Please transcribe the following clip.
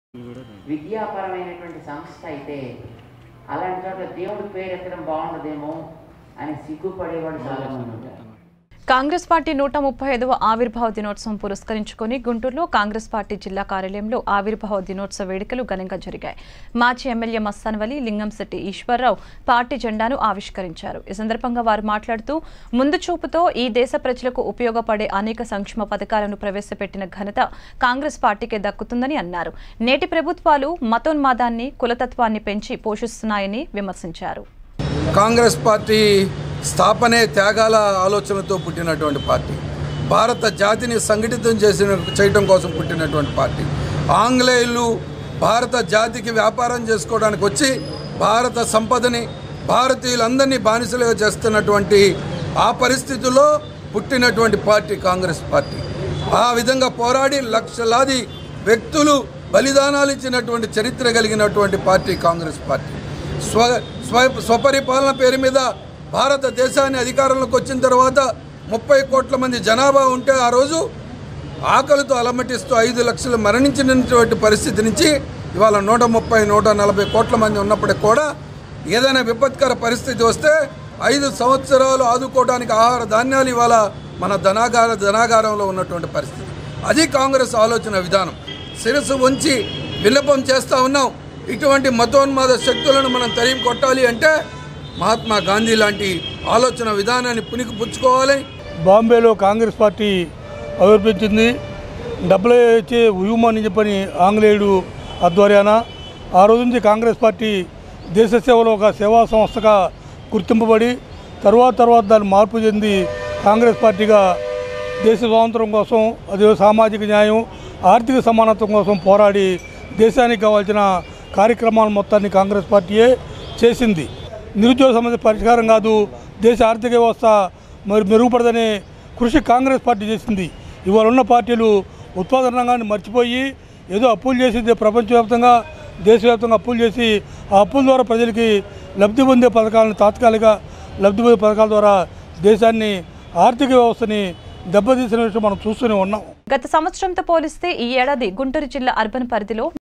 విద్యాపరమైనటువంటి సంస్థ అయితే అలాంటి చోట్ల దేవుడి పేరు ఎత్తడం బాగుండదేమో అని సిగ్గుపడేవాడు చాలా మంది ఉంటారు కాంగ్రెస్ పార్టీ నూట ముప్పై ఐదవ ఆవిర్భావ దినోత్సవం పురస్కరించుకొని గుంటూరులో కాంగ్రెస్ పార్టీ జిల్లా కార్యాలయంలో ఆవిర్భావ దినోత్సవ వేడుకలు ఘనంగా జరిగాయి మాజీ ఎమ్మెల్యే మస్తానవలి లింగంశెట్టి ఈశ్వరరావు పార్టీ జెండాను ఆవిష్కరించారు ఈ సందర్భంగా వారు మాట్లాడుతూ ముందు చూపుతో ఈ దేశ ప్రజలకు ఉపయోగపడే అనేక సంక్షేమ పథకాలను ప్రవేశపెట్టిన ఘనత కాంగ్రెస్ పార్టీకే దక్కుతుందని అన్నారు నేటి ప్రభుత్వాలు మతోన్మాదాన్ని కులతత్వాన్ని పెంచి పోషిస్తున్నాయని విమర్శించారు కాంగ్రెస్ పార్టీ స్థాపనే త్యాగాల ఆలోచనతో పుట్టినటువంటి పార్టీ భారత జాతిని సంఘటితం చేసిన చేయటం కోసం పుట్టినటువంటి పార్టీ ఆంగ్లేయులు భారత జాతికి వ్యాపారం చేసుకోవడానికి వచ్చి భారత సంపదని భారతీయులందరినీ బానిసలుగా చేస్తున్నటువంటి ఆ పరిస్థితుల్లో పుట్టినటువంటి పార్టీ కాంగ్రెస్ పార్టీ ఆ విధంగా పోరాడి లక్షలాది వ్యక్తులు బలిదానాలు ఇచ్చినటువంటి చరిత్ర కలిగినటువంటి పార్టీ కాంగ్రెస్ పార్టీ స్వ స్వ స్వపరిపాలన పేరు మీద భారతదేశాన్ని అధికారంలోకి వచ్చిన తర్వాత ముప్పై కోట్ల మంది జనాభా ఉంటే ఆ రోజు ఆకలితో అలమటిస్తూ ఐదు లక్షలు మరణించినటువంటి పరిస్థితి నుంచి ఇవాళ నూట ముప్పై నూట నలభై కోట్ల మంది ఉన్నప్పటికి కూడా ఏదైనా విపత్కర పరిస్థితి వస్తే ఐదు సంవత్సరాలు ఆదుకోవడానికి ఆహార ధాన్యాలు ఇవాళ మన ధనాగార ధనాగారంలో ఉన్నటువంటి పరిస్థితి అది కాంగ్రెస్ ఆలోచన విధానం శిరస్సు ఉంచి విన్నపం చేస్తూ ఉన్నాం ఇటువంటి మతోన్మాద శక్తులను మనం తరిమి కొట్టాలి అంటే మహాత్మా గాంధీ లాంటి ఆలోచన విధానాన్ని పునికి పుచ్చుకోవాలి బాంబేలో కాంగ్రెస్ పార్టీ ఆవిర్భించింది డబ్బులు ఇచ్చే వ్యూమని చెప్పని ఆంగ్లేయుడు ఆధ్వర్యాన ఆ రోజు నుంచి కాంగ్రెస్ పార్టీ దేశ సేవలో ఒక సేవా సంస్థగా గుర్తింపబడి తర్వాత తర్వాత దాన్ని మార్పు చెంది కాంగ్రెస్ పార్టీగా దేశ స్వాతంత్రం కోసం అదే సామాజిక న్యాయం ఆర్థిక సమానత్వం కోసం పోరాడి దేశానికి కావాల్సిన కార్యక్రమాల మొత్తాన్ని కాంగ్రెస్ పార్టీయే చేసింది నిరుద్యోగ సమస్య పరిష్కారం కాదు దేశ ఆర్థిక వ్యవస్థ మరి మెరుగుపడదనే కృషి కాంగ్రెస్ పార్టీ చేసింది ఇవాళ ఉన్న పార్టీలు ఉత్పాదన రంగాన్ని మర్చిపోయి ఏదో అప్పులు చేసి ప్రపంచవ్యాప్తంగా దేశవ్యాప్తంగా అప్పులు చేసి ఆ అప్పుల ద్వారా ప్రజలకి లబ్ధి పొందే పథకాలను తాత్కాలిక లబ్ధి పొందే పథకాల ద్వారా దేశాన్ని ఆర్థిక వ్యవస్థని దెబ్బతీసిన విషయం మనం చూస్తూనే ఉన్నాం గత సంవత్సరంతో పోలిస్తే ఈ ఏడాది గుంటూరు జిల్లా అర్బన్ పరిధిలో